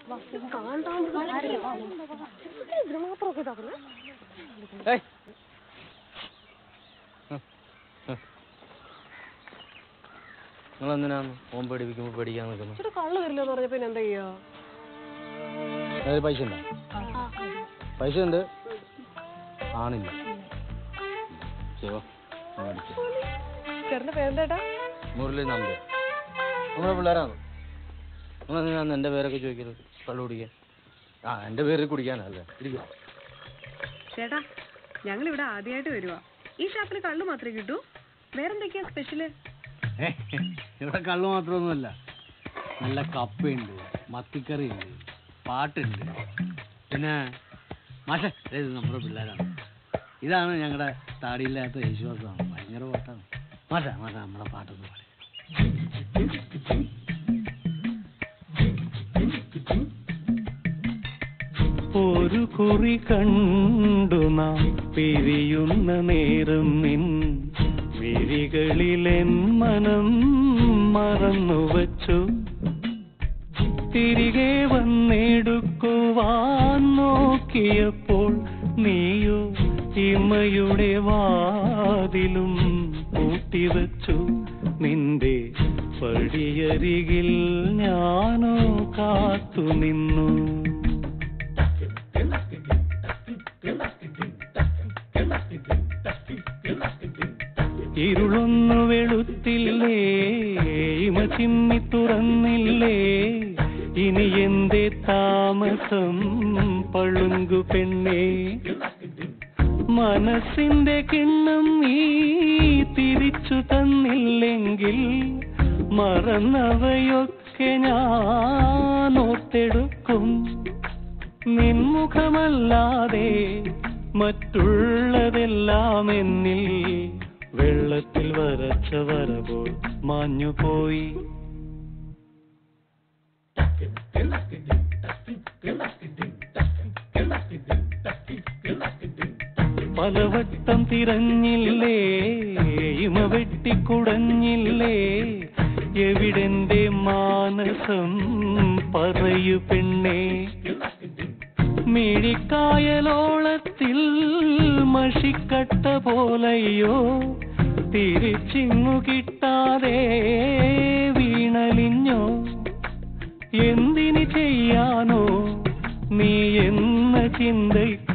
ഏയ്. ഹ്, ഹ്. നിങ്ങളെന്തിനാണ് ഓൻ പേടിപ്പിക്കുമ്പോ പേടിക്കാൻ നിൽക്കുന്നത് ചേട്ടാ കള്ളു വരില്ല എന്ന് പറഞ്ഞപ്പോ പിന്നെ എന്താ ചെയ്യാ അതായത് പൈസ ഉണ്ടോ പൈസ ഉണ്ട് ആണില്ല ശിവ ചേട്ടന്റെ പേരെന്താ മുരളി നമ്പർ നമ്മുടെ പിള്ളേരാണ് നിങ്ങളെന്തിനാണ് എൻ്റെ പേരൊക്കെ ചോദിക്കരുത് കള്ളു കുടിക്കാൻ ആ എൻ്റെ പേര് കുടിക്കാനല്ലേ ഇരിക്കുക ചേട്ടാ ഞങ്ങൾ ഇവിടെ ആദ്യമായിട്ട് വരുവാ ഈ ഷാപ്പിൽ കള്ളു മാത്രമേ കിട്ടൂ വേറെന്തൊക്കെയാ സ്പെഷ്യല് ഇവിടെ കള്ളു മാത്രമൊന്നുമല്ല നല്ല കപ്പയുണ്ട് മത്തിക്കറിയുണ്ട് പാട്ടുണ്ട് പിന്നെ മാഷെ ഇത് നമ്മുടെ പിള്ളേരാണ് ഇതാണ് ഞങ്ങളുടെ താടിയില്ലാത്ത യേശുവാസമാണ് ഭയങ്കര പാട്ടാണ് മാഷ മാഷ നമ്മുടെ പാട്ടൊന്ന് പാടി ഒരു കുറി കണ്ടു നാം പിരിയുന്ന നേരം നിൻ മിഴികളിലെൻ മനം മറന്നു വച്ചു തിരികെ വന്നെടുക്കുവാൻ നോക്കിയപ്പോൾ നീയോ ഇമയുടെ വാതിലും പൂട്ടിവച്ചു നിന്റെ പടിയരികിൽ ഞാനോ കാത്തു നിന്നു ഇരുളൊന്നു വെളുത്തില്ലേ ഇമ ചിമ്മി തുറന്നില്ലേ ഇനി എന്തേ താമസം പളുങ്കു പെണ്ണേ മനസ്സിന്റെ കിണ്ണം നീ തിരിച്ചു തന്നില്ലെങ്കിൽ മറന്നവയൊക്കെ ഞാൻ ഓർത്തെടുക്കും നിൻമുഖമല്ലാതെ മറ്റുള്ളതെല്ലാം എന്നിൽ വെള്ളത്തിൽ വരച്ച വരപോൽ മാഞ്ഞുപോയി പലവട്ടം തിരഞ്ഞില്ലേ ഇമ വെട്ടിക്കുടഞ്ഞില്ലേ എവിടെന്റെ മാനസം പറയു പെണ്ണേ മിഴിക്കായലോളത്തിൽ മഷിക്കട്ട പോലയ്യോ തിരിച്ചിങ്ങു കിട്ടാതെ വീണലിഞ്ഞോ എന്തിന് ചെയ്യാനോ നീ എന്ന ചിന്തയ്ക്ക്